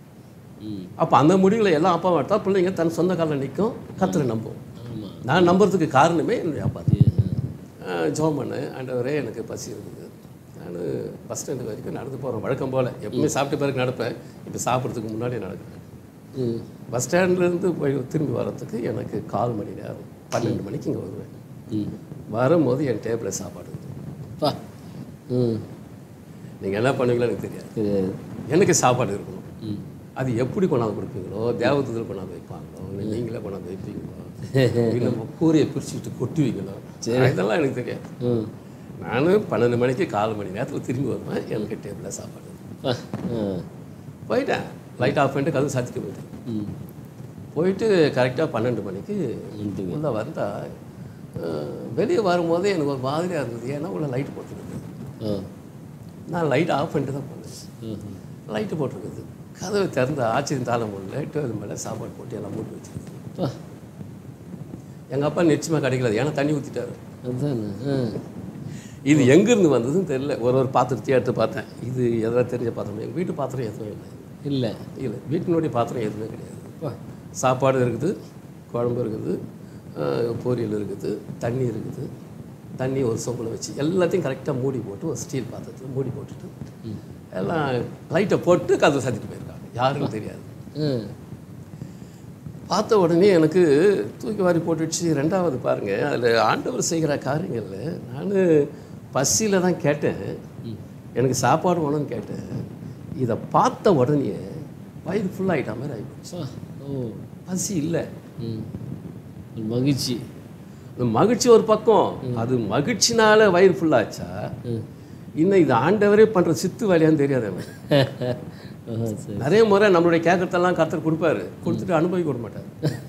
ம் அப்போ அந்த முடிவுகளை எல்லாம் அப்பா எடுத்தா பிள்ளைங்க தன் சொந்த காலில் நிற்கும் கர்த்தரை நம்பும் ஆமாம் நான் நம்புறதுக்கு காரணமே என்னுடைய அப்பா தான் ஜோம் பண்ணேன் ஆண்டவரே எனக்கு பசி இருக்குது நான் பஸ் ஸ்டாண்டு வரைக்கும் நடந்து போகிறேன் வழக்கம் போல் எப்பவுமே சாப்பிட்ட பிறகு நடப்பேன் இப்போ சாப்பிட்றதுக்கு முன்னாடி நடக்கிறேன் ம் பஸ் ஸ்டாண்ட்லேருந்து போய் திரும்பி வர்றதுக்கு எனக்கு கால் மணி நேரம் பன்னெண்டு மணிக்கு இங்கே வருவேன் ம் வரும்போது என் டேபிளில் சாப்பாடு இருக்குது. பா ம் நீங்கள் என்ன பண்ணுவீங்களோ எனக்கு தெரியாது தெரியாது எனக்கு சாப்பாடு இருக்கணும் ம் அது எப்படி கொண்டாந்து கொடுப்பீங்களோ தேவதூதர் கொண்டாந்து வைப்பாங்களோ இல்லை நீங்களே கொண்டாந்து வைப்பீங்களோ இல்லை கூரையை பிரிச்சுக்கிட்டு கொட்டுவீங்களோ இதெல்லாம் எனக்கு தெரியாது ம் நான் பன்னெண்டு மணிக்கு கால் மணி நேரத்தில் திரும்பி வருவேன் எனக்கு டேபிளில் சாப்பாடு பா ஆ போயிட்டேன் லைட் ஆஃப் பண்ணிட்டு கதவு சாத்திட்டு போயிட்டேன் ம் போயிட்டு கரெக்டாக பன்னெண்டு மணிக்கு வந்துங்க உள்ளே வந்தால் வெளியே வரும்போதே எனக்கு ஒரு மாதிரியாக இருந்தது ஏன்னா உள்ள லைட் போட்டுருக்குது ஆ நான் லைட் ஆஃப் பண்ணிட்டு தான் போனேன் ம் லைட்டு போட்டிருக்குது கதவை திறந்த ஆச்சரியம் தாள முடியல டேபிள் மேலே சாப்பாடு போட்டு எல்லாம் மூட்டி வச்சிருக்கு பா எங்கள் அப்பா நிச்சயமாக கிடைக்கல ஏன்னா தண்ணி ஊற்றிட்டாரு அதானே ஆ இது எங்கேருந்து வந்ததுன்னு தெரியல ஒரு ஒரு பாத்திரத்தையும் எடுத்து பார்த்தேன் இது எதாவது தெரிஞ்ச பாத்திரம் எங்கள் வீட்டு பாத்திரம் எதுவும் இல்லை இல்லை இல்லை வீட்டினுடைய பாத்திரம் எதுவுமே கிடையாது சாப்பாடு இருக்குது குழம்பு இருக்குது அஹ், பொரியல் இருக்குது தண்ணி இருக்குது தண்ணி ஒரு சொம்பில் வச்சு எல்லாத்தையும் கரெக்டாக மூடி போட்டு ஒரு ஸ்டீல் பாத்திரத்தில் மூடி போட்டுட்டு எல்லாம் லைட்டை போட்டு கதவை சாத்திட்டு போயிருக்காங்க யாருக்கும் தெரியாது ம் பார்த்த உடனே எனக்கு தூக்கி வாரி போட்டுடுச்சு ரெண்டாவது பாருங்கள் அதில் ஆண்டவர் செய்கிற காரியங்களில் நான் பசியில் தான் கேட்டேன் எனக்கு சாப்பாடு வேணும்னு கேட்டேன் இதை பார்த்த உடனே வயிறு ஃபுல்லாகிட்ட மாதிரி ஆகிப்போச்சு பா ஓ பசி இல்லை ம் ஒரு மகிழ்ச்சி இந்த மகிழ்ச்சி ஒரு பக்கம் அது மகிழ்ச்சினால வயிறு ஃபுல்லாச்சா ம் இன்னும் இது ஆண்டவரே பண்ணுற சித்து வேலையான்னு தெரியாது எனக்கு ஆ சரி நிறைய முறை நம்மளுடைய கேட்கறதெல்லாம் கர்த்தர் கொடுப்பாரு கொடுத்துட்டு அனுபவிக்க விட மாட்டார்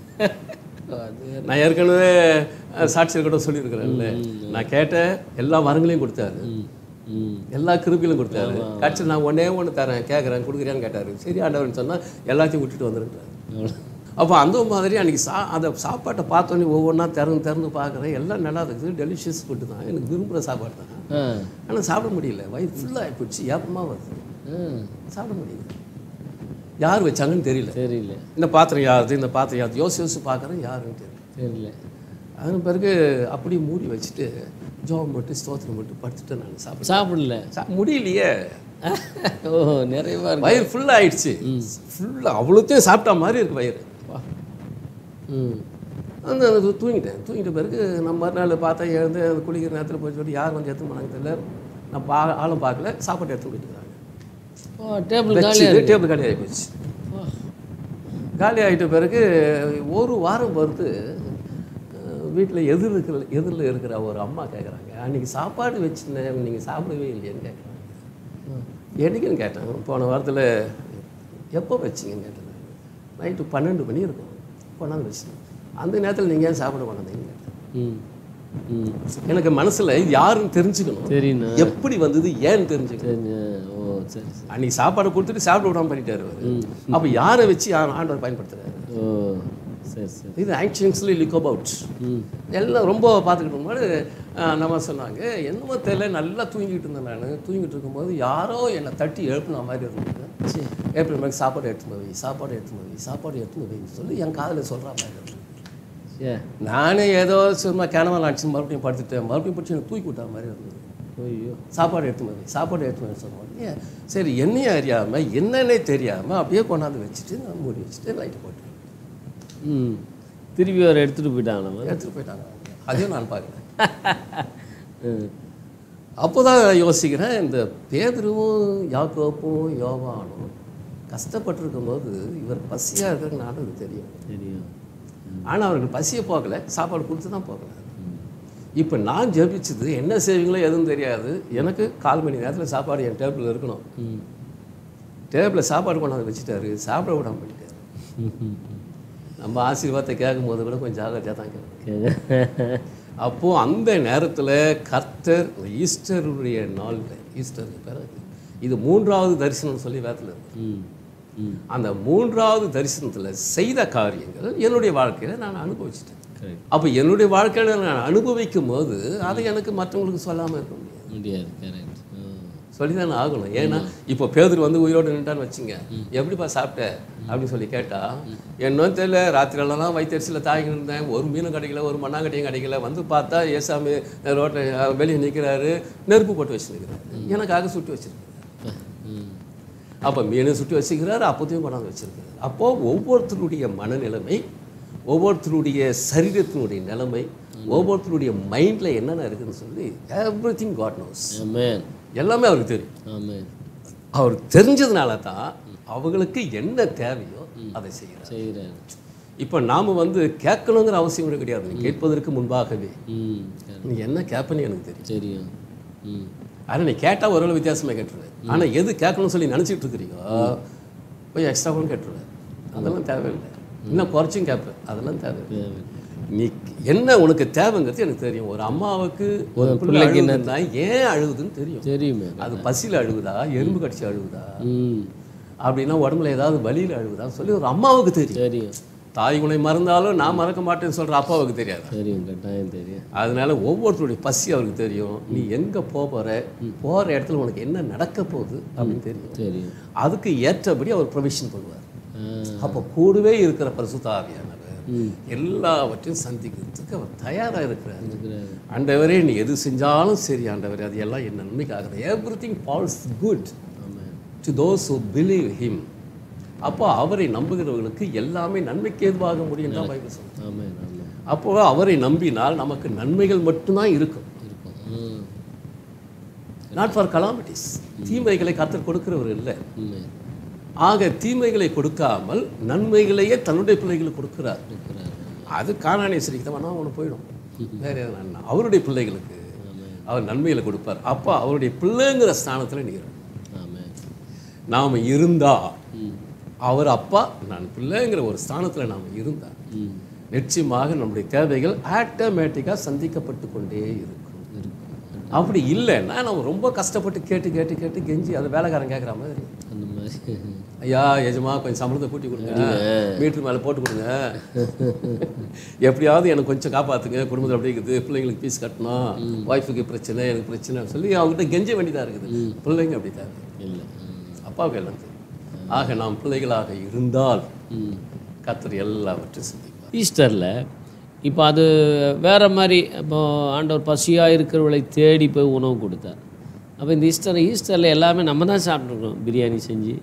அது நான் ஏற்கனவே அஹ், சாட்சியில் கூட சொல்லியிருக்கிறேன்ல நான் கேட்ட எல்லா வரங்களையும் கொடுத்தாரு ம் ம் எல்லா கிருபிலும் கொடுத்தாரு கட்சி நான் ஒன்றே ஒன்று தரேன் கேட்குறேன் கொடுக்குறியான்னு கேட்டார் சரி ஆண்டவர்னு சொன்னால் எல்லாத்தையும் விட்டுட்டு வந்துருக்காரு அவ்வளோ அப்போ அந்த மாதிரி அன்றைக்கி சா அந்த சாப்பாட்டை பார்த்தோன்னே ஒவ்வொன்றா திறந்து திறந்து பார்க்குறேன் எல்லாம் நல்லா இருக்குது டெலிஷியஸ் ஃபுட்டு தான் எனக்கு விரும்புகிற சாப்பாடு தான் ஆ ஆனால் சாப்பிட முடியல வயிறு ஃபுல்லாக ஆகிப்போச்சு ஏப்பமாக வருது ஆ சாப்பிட முடியல யார் வச்சாங்கன்னு தெரியல தெரியல இந்த பாத்திரம் யாருது இந்த பாத்திரம் யாரு யோசி யோசிச்சு பார்க்குறேன் யாருன்னு தெரியல தெரியல அதன் பிறகு அப்படியே மூடி வச்சுட்டு ஜோம் போட்டு ஸ்தோத்திரம் போட்டு படுத்துட்டு நான் சாப்பிட சாப்பிடல சா- முடியலையே ஓ நிறைவா இருக்கு வயிறு ஃபுல்லாக ஆயிடுச்சு ஃபுல்லாக அவ்வளோத்தையும் சாப்பிட்டா மாதிரி இருக்கு வயிறு வா ம் அந்த அந்த தூங்கிட்டேன் தூங்கிட்ட பிறகு நம்ம மறுநாள் பார்த்தா எழுந்து அந்த குளிக்கிற நேரத்தில் போய் சொல்லி யார் வந்து எடுத்து போனாங்க தெரியல நான் பா ஆளும் பார்க்கல சாப்பாடு எடுத்து போயிட்டு ஓ டேபிள் காலியாக இருக்காங்க டேபிள் காலி ஆகி போச்சு காலி ஆகிட்ட பிறகு ஒரு வாரம் பொறுத்து வீட்டில் எதிர் இருக்கிற எதிரில் இருக்கிற ஒரு அம்மா கேட்குறாங்க அன்றைக்கி சாப்பாடு வச்சுருந்தேன் நீங்கள் சாப்பிடவே இல்லையேன்னு கேட்குறாங்க என்னைக்குன்னு கேட்டேன் போன வாரத்தில் எப்போ வச்சிங்கன்னு கேட்டேன் நைட்டு பன்னெண்டு மணி இருக்கும் கொண்டாந்து வச்சேன் அந்த நேரத்தில் நீங்கள் ஏன் சாப்பிட கொண்டாந்தீங்கன்னு கேட்டேன் ம் ம் எனக்கு மனசில் யாருன்னு தெரிஞ்சுக்கணும் சரிண்ணா எப்படி வந்தது ஏன்னு தெரிஞ்சுக்கணும் சரி ஓ சரி சரி அன்னைக்கு சாப்பாடு கொடுத்துட்டு சாப்பிட விடாம பண்ணிட்டாரு அவரு அப்போ யாரை வச்சு ஆ- ஆண்டவர் பயன்படுத்துறாரு ஓ சரி சரி இது ஆக்ஷன்ஸ்லி லிக் அபவுட் ம் எல்லாம் ரொம்ப பார்த்துக்கிட்டு இருக்கும்போது நம்ம சொன்னாங்க என்னமோ தெரியல நல்லா தூங்கிட்டு இருந்தேன் நான் தூங்கிட்டு இருக்கும்போது யாரோ என்னை தட்டி எழுப்புன மாதிரி இருந்தது ஏப்ரல் மாதிரி சாப்பாடு எடுத்துன்னு போய் சாப்பாடு எடுத்துன்னு போய் சாப்பாடு எடுத்துன்னு போயின்னு சொல்லி என் காதில் சொல்கிற மாதிரி இருந்தது ஏ நானே ஏதோ சும்மா கிணவல் அடிச்சு மறுபடியும் படுத்துட்டேன் மறுபடியும் பிடிச்சி எனக்கு தூக்கி விட்ட மாதிரி இருந்தது ஐயோ சாப்பாடு எடுத்து போய் சாப்பாடு எடுத்து போய் சொன்னோம் ஏன் சரி என்னையும் அறியாமல் என்னன்னே தெரியாமல் அப்படியே கொண்டாந்து வச்சுட்டு நான் மூடி வச்சுட்டு லைட்டு போட்டு ம் திருப்பி அவர் எடுத்துகிட்டு போயிட்டாங்க நம்ம எடுத்துகிட்டு போயிட்டாங்க அதையும் நான் பார்க்குறேன் ம் அப்போ தான் யோசிக்கிறேன் இந்த பேதுருவும் யாக்கோப்பும் யோவானும் கஷ்டப்பட்டிருக்கும் போது இவர் பசியாக இருக்கிறது நானும் இது தெரியும் தெரியும் ஆனால் அவர்கள் பசியை போகல சாப்பாடு கொடுத்து தான் போகல இப்போ நான் ஜெபிச்சது என்ன செய்வீங்களோ எதுவும் தெரியாது எனக்கு கால் மணி நேரத்தில் சாப்பாடு என் டேபிளில் இருக்கணும் ம் டேபிளில் சாப்பாடு கொண்டாந்து வச்சுட்டாரு சாப்பிட விடாம பண்ணிட்டாரு நம்ம ஆசீர்வாதத்தை கேட்கும் போது கூட கொஞ்சம் ஜாகிரதையாக தான் கேட்கணும் அப்போது அந்த நேரத்தில் கர்த்தர் ஈஸ்டருடைய நாளில் ஈஸ்டருக்கு பிறகு இது மூன்றாவது தரிசனம் சொல்லி வேத்தில் இருக்கு ம் ம் அந்த மூன்றாவது தரிசனத்தில் செய்த காரியங்கள் என்னுடைய வாழ்க்கையில் நான் அனுபவிச்சிட்டேன் கரெக்ட் அப்போ என்னுடைய வாழ்க்கையில் நான் அனுபவிக்கும் போது அதை எனக்கு மற்றவங்களுக்கு சொல்லாமல் இருக்க முடியாது முடியாது கரெக்ட் சொல்லி தானே ஆகணும் ஏன்னா இப்போ பேதர் வந்து உயிரோடு நின்றான்னு வச்சுங்க எப்படிப்பா சாப்பிட்ட அப்படின்னு சொல்லி கேட்டா என்னன்னு தெரியல ராத்திரிலலாம் வயிற்றுச்சியில் தாய்க்கு இருந்தேன் ஒரு மீனும் கிடைக்கல ஒரு மண்ணாங்கட்டியும் கிடைக்கல வந்து பார்த்தா ஏசாமி ரோட்டில் வெளியே நிற்கிறாரு நெருப்பு போட்டு வச்சுருக்கிறாரு எனக்காக சுட்டு வச்சிருக்காரு ம் அப்போ மீனும் சுட்டு வச்சுக்கிறாரு அப்போத்தையும் கொண்டாந்து வச்சிருக்காரு அப்போது ஒவ்வொருத்தருடைய மனநிலைமை ஒவ்வொருத்தருடைய சரீரத்தினுடைய நிலைமை ஒவ்வொருத்தருடைய மைண்டில் என்னென்ன இருக்குதுன்னு சொல்லி everything God knows amen எல்லாமே அவருக்கு தெரியும் ஆமென் அவர் தெரிஞ்சதுனால தான் அவங்களுக்கு என்ன தேவையோ அதை செய்கிறார் செய்கிறார் இப்போ நாம் வந்து கேட்கணுங்கிற அவசியம் கூட கிடையாது நீ கேட்பதற்கு முன்பாகவே ம் correct. நீ என்ன கேட்பன்னு எனக்கு தெரியும் தெரியும் ம் ஆனால் நீ கேட்டால் ஒரு வித்தியாசமாக கேட்டுருவேன் ஆனால் எது கேட்கணும்னு சொல்லி நினச்சிட்டு இருக்கிறீங்களோ போய் எக்ஸ்ட்ரா கூட கேட்டுருவேன் அதெல்லாம் தேவையில்லை இன்னும் குறைச்சும் கேட்பேன் அதெல்லாம் தேவையில்லை தேவை. நீ என்ன உனக்கு தேவைங்கிறது எனக்கு தெரியும் ஒரு அம்மாவுக்கு ஒரு பிள்ளை அழுகுதுன்னா ஏன் அழுகுதுன்னு தெரியும் தெரியுமே அது பசியில் அழுகுதா எறும்பு கடிச்சு அழுகுதா ம் அப்படின்னா உடம்புல ஏதாவது வலியில் அழுகுதா சொல்லி ஒரு அம்மாவுக்கு தெரியும் தெரியும் தாய் உன்னை மறந்தாலும் நான் மறக்க மாட்டேன்னு சொல்கிற அப்பாவுக்கு தெரியாது தெரியும் கட்டாயம் தெரியும் அதனால ஒவ்வொருத்தருடைய பசி அவருக்கு தெரியும் நீ எங்கே போக போகிற போகிற இடத்துல உனக்கு என்ன நடக்க போகுது அப்படின்னு தெரியும் தெரியும் அதுக்கு ஏற்றபடி அவர் ப்ரொவிஷன் பண்ணுவார் ஆ அப்போ கூடவே இருக்கிற பரிசுத்த ஆவியானவர் ம் எல்லாவற்றையும் சந்திக்கிறதுக்கு அவர் தயாராக இருக்கிறார் இருக்கிறாரு ஆண்டவரே நீ எது செஞ்சாலும் சரி ஆண்டவரே அது எல்லாம் என் நன்மைக்காக everything falls good amen to those who believe him அப்போ அவரை நம்புகிறவர்களுக்கு எல்லாமே நன்மைக்கு ஏதுவாக முடியும் தான் பைபிள் சொல்லுது ஆமென் ஆமென் அப்போ அவரை நம்பினால் நமக்கு நன்மைகள் மட்டும்தான் இருக்கும் இருக்கும் ம் நாட் ஃபார் கலாமிட்டிஸ் தீமைகளை கத்தர் கொடுக்கிறவர் இல்லை உண்மை ஆக தீமைகளை கொடுக்காமல் நன்மைகளையே தன்னுடைய பிள்ளைகளுக்கு கொடுக்கிறார் இருக்கிறாரு அது காணானேஸ்வரிக்கு தான் வேணா ஒன்று போயிடும் வேற எதுனா அவருடைய பிள்ளைகளுக்கு அவர் நன்மைகளை கொடுப்பார் அப்போ அவருடைய பிள்ளைங்கிற ஸ்தானத்தில் நீர் ஆமென் நாம் இருந்தா ம் அவர் அப்பா நான் பிள்ளைங்கிற ஒரு ஸ்தானத்தில் நாம் இருந்தா ம் நிச்சயமாக நம்முடைய தேவைகள் ஆட்டோமேட்டிக்காக சந்திக்கப்பட்டு கொண்டே இருக்கும் இருக்கும் அப்படி இல்லைன்னா நம்ம ரொம்ப கஷ்டப்பட்டு கேட்டு கேட்டு கேட்டு கெஞ்சி அது வேலைக்காரன் கேட்குற மாதிரி அந்த மாதிரி ஐயா எஜமா கொஞ்சம் சம்பளத்தை கூட்டி கொடுங்க மீட்டர் மேலே போட்டு கொடுங்க எப்படியாவது எனக்கு கொஞ்சம் காப்பாற்றுங்க குடும்பத்தில் அப்படி இருக்குது பிள்ளைங்களுக்கு ஃபீஸ் கட்டணும் ஒய்ஃபுக்கு பிரச்சனை எனக்கு பிரச்சனை சொல்லி அவங்ககிட்ட கெஞ்ச வேண்டியதாக இருக்குது பிள்ளைங்க அப்படி தான் இல்லை அப்பாவுக்கு எல்லாம் தெரியும் ஆக நாம் பிள்ளைகளாக இருந்தால் ம் கத்தர் எல்லாவற்றையும் சிந்திப்பார் ஈஸ்டரில் இப்போ அது வேற மாதிரி இப்போ ஆண்டவர் பசியாக இருக்கிறவளை தேடி போய் உணவு கொடுத்தார் அப்போ இந்த ஈஸ்டர் ஈஸ்டரில் எல்லாமே நம்ம தான் சாப்பிட்ருக்கோம் பிரியாணி செஞ்சு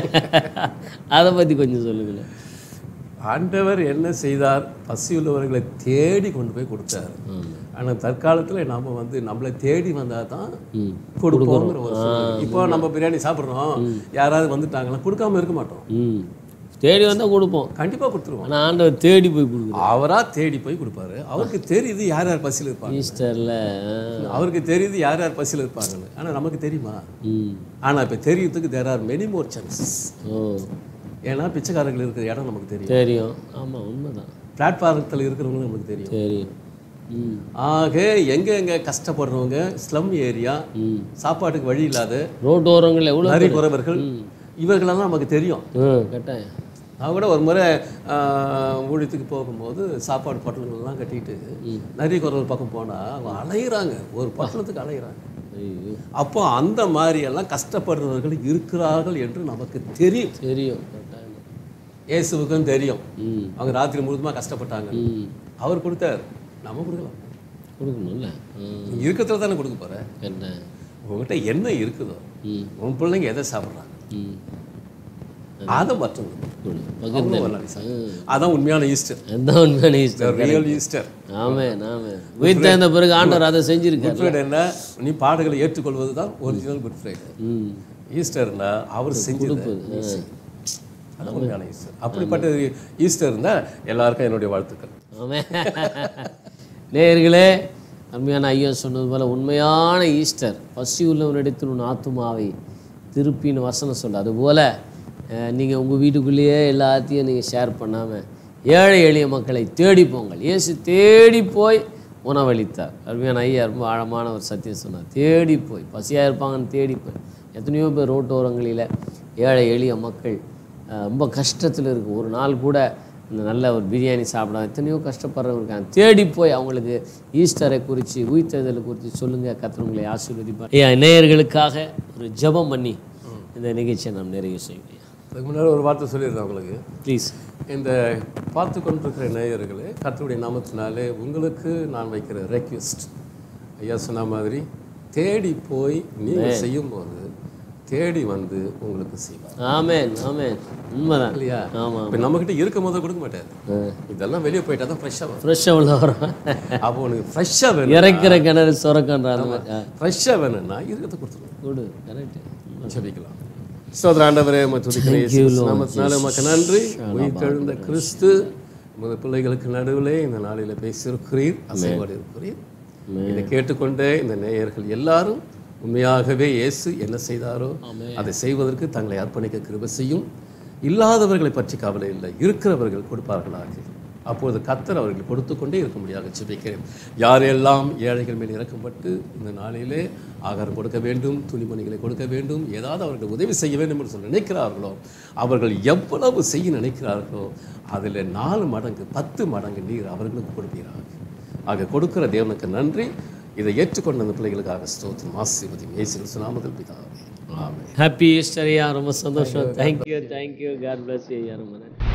அதை பற்றி கொஞ்சம் சொல்லுங்களேன் ஆண்டவர் என்ன செய்தார் பசியுள்ளவர்களை தேடி கொண்டு போய் கொடுத்தார் ஆனால் தற்காலத்தில் நாம வந்து நம்மளை தேடி வந்தால் தான் ம் கொடுப்போங்கிற ஒரு சூழ்நிலை. இப்போ நம்ம பிரியாணி சாப்பிட்றோம் யாராவது வந்துட்டாங்கன்னா கொடுக்காம இருக்க மாட்டோம் ம் தேடி வந்தால் கொடுப்போம் கண்டிப்பாக கொடுத்துருவோம் ஆனால் ஆண்டவர் தேடி போய் கொடுக்குறோம் அவரா தேடி போய் கொடுப்பாரு அவருக்கு தெரியுது யார் யார் பசியில் இருப்பாங்க ஈஸ்டரில் அவருக்கு தெரியுது யார் யார் பசியில் இருப்பாங்கன்னு ஆனால் நமக்கு தெரியுமா ம் ஆனால் இப்போ தெரியறதுக்கு there are many more chances ஓ ஏன்னா பிச்சைக்காரர்கள் இருக்கிற இடம் நமக்கு தெரியும் தெரியும் ஆமாம் உண்மைதான் பிளாட்ஃபாரத்தில் இருக்கிறவங்களும் நமக்கு தெரியும் தெரியும் ம் ஆக எங்கே எங்கே கஷ்டப்படுறவங்க ஸ்லம் ஏரியா ம் சாப்பாட்டுக்கு வழி இல்லாத ரோட்டோரங்கள் எவ்வளோ நரி குறவர்கள் இவர்களெல்லாம் நமக்கு தெரியும் ம் கட்டாயம் நான் கூட ஒரு முறை ஆஹ், ஊழியத்துக்கு போகும்போது சாப்பாடு பொட்டலங்கள்லாம் கட்டிட்டு நிறைய ஒரு பக்கம் போனால் அவங்க அலையிறாங்க ஒரு பட்டணத்துக்கு அலையிறாங்க ஐயோ அப்போ அந்த மாதிரி எல்லாம் கஷ்டப்படுறவர்கள் இருக்கிறார்கள் என்று நமக்கு தெரியும் தெரியும் கட்டாயம். இயேசுவுக்கும் தெரியும் ம் அவங்க ராத்திரி முழுதுமா கஷ்டப்பட்டாங்க ம் அவர் கொடுத்தார் நம்ம கொடுக்கலாம் கொடுக்கணும்ல ம் நீ இருக்கிறதுல தானே கொடுக்க போற என்ன உங்ககிட்ட என்ன இருக்குதோ ம் உன் பிள்ளைங்க எதை சாப்பிட்றாங்க ம் அதை மற்றவங்க கொடு அவங்களும் பகிர்ந்து ஒரு நாளைக்கு சாப்பிடு. அதான் உண்மையான ஈஸ்டர் அதுதான் உண்மையான ஈஸ்டர் ரியல் ஈஸ்டர் ஆமே ஆமே உயிர்த்தெழுந்த பிறகு ஆண்டவர் அதை செஞ்சிருக்கார் குட் ஃப்ரைடே என்ன நீ பாடுகளை ஏற்றுக்கொள்வது தான் ஒரிஜினல் குட் ஃப்ரைடே ம் ஈஸ்டர்னா அவர் செஞ்சது நீ செய். அதான் உண்மையான ஈஸ்டர் அப்படிப்பட்ட ஈஸ்டர் இருந்தால் எல்லாருக்கும் என்னுடைய வாழ்த்துக்கள் ஆமே நேயர்களே அருமையான ஐயா சொன்னது போல உண்மையான ஈஸ்டர் பசி உள்ளவனிடத்தில் உன் ஆத்துமாவை திருப்பின்னு வசனம் சொல்ல அதுபோல் நீங்கள் உங்கள் வீட்டுக்குள்ளேயே எல்லாத்தையும் நீங்கள் ஷேர் பண்ணாமல் ஏழை எளிய மக்களை தேடி போங்கள் இயேசு தேடி போய் உணவளித்தார் அருமையான ஐயா ரொம்ப ஆழமான ஒரு சத்தியம் சொன்னார் தேடி போய் பசியாக இருப்பாங்கன்னு தேடி போய் எத்தனையோ பேர் ரோட்டோரங்களில் ஏழை எளிய மக்கள் அஹ், ரொம்ப கஷ்டத்தில் இருக்குது ஒரு நாள் கூட இந்த நல்ல ஒரு பிரியாணி சாப்பிட எத்தனையோ கஷ்டப்படுறவங்க இருக்காங்க தேடி போய் அவங்களுக்கு ஈஸ்டரை குறித்து உயிர்த்தெழுதலை குறித்து சொல்லுங்கள் கத்திரவங்களை ஆசீர்வதிப்பார் ஐயா நேயர்களுக்காக ஒரு ஜெபம் பண்ணி இந்த நிகழ்ச்சியை நாம் நிறைவு செய்வோம் அதுக்கு முன்னாடி ஒரு வார்த்தை சொல்லிடுறேன் உங்களுக்கு ப்ளீஸ் இந்த பார்த்து கொண்டிருக்கிற நேயர்களே கர்த்தருடைய நாமத்தினாலே உங்களுக்கு நான் வைக்கிற ரெக்வெஸ்ட் ஐயா சொன்ன மாதிரி தேடி போய் நீங்கள் செய்யும்போது தேடி வந்து உங்களுக்கு செய்வார் ஆமேன் ஆமேன் உண்மைதான் இல்லையா ஆமாம் இப்போ நம்மக்கிட்ட இருக்கும் போது கொடுக்க மாட்டார் இதெல்லாம் வெளியே போயிட்டா தான் ஃப்ரெஷ்ஷாக வரும் ஃப்ரெஷ்ஷாக உள்ள வரும் அப்போ உனக்கு ஃப்ரெஷ்ஷாக வேணும் இறக்குற கிணறு சுரக்கன்ற அந்த மாதிரி ஆ, ஃப்ரெஷ்ஷாக வேணும்னா இருக்கிறத கொடுத்துருவோம் கொடு கரெக்ட் ஜெபிக்கலாம் ஸ்தோத்திர ஆண்டவரே உமக்கு துதிக்கிறேன் இயேசு நாமத்தினாலே உமக்கு நன்றி உயிர்த்தெழுந்த கிறிஸ்து உமது பிள்ளைகளுக்கு நடுவிலே இந்த நாளில் பேசியிருக்கிறீர் அசைவாடு இருக்கிறீர் இதை கேட்டுக்கொண்டே இந்த நேயர்கள் எல்லாரும் உண்மையாகவே இயேசு என்ன செய்தாரோ அதை செய்வதற்கு தங்களை அர்ப்பணிக்க கிருபை செய்யும் இல்லாதவர்களை பற்றி கவலை இல்லை இருக்கிறவர்கள் கொடுப்பார்களாக அப்பொழுது கத்தர் அவர்கள் கொடுத்து கொண்டே இருக்க முடியாது ஜெபிக்கிறேன் யாரெல்லாம் ஏழைகள் மேல் இறக்கப்பட்டு இந்த நாளிலே ஆகாரம் கொடுக்க வேண்டும் துணிமணிகளை கொடுக்க வேண்டும் ஏதாவது அவர்கள் உதவி செய்ய வேண்டும் என்று சொல்லி நினைக்கிறார்களோ அவர்கள் எவ்வளவு செய்ய நினைக்கிறார்களோ அதில் நாலு மடங்கு பத்து மடங்கு நீர் அவர்களுக்கு கொடுப்பீராக ஆக கொடுக்கிற தேவனுக்கு நன்றி இதை ஏற்றுக்கொண்ட அந்த பிள்ளைகளுக்காக ஸ்தோத்திரம் ஆசீர்வதி இயேசு கிறிஸ்து நாமத்தில் பிதாவே ஆமென் ஹாப்பி ஈஸ்டர் ஐயா ரொம்ப சந்தோஷம் தேங்க்யூ தேங்க்யூ காட் பிளஸ் ஐயா ரொம்ப நன்றி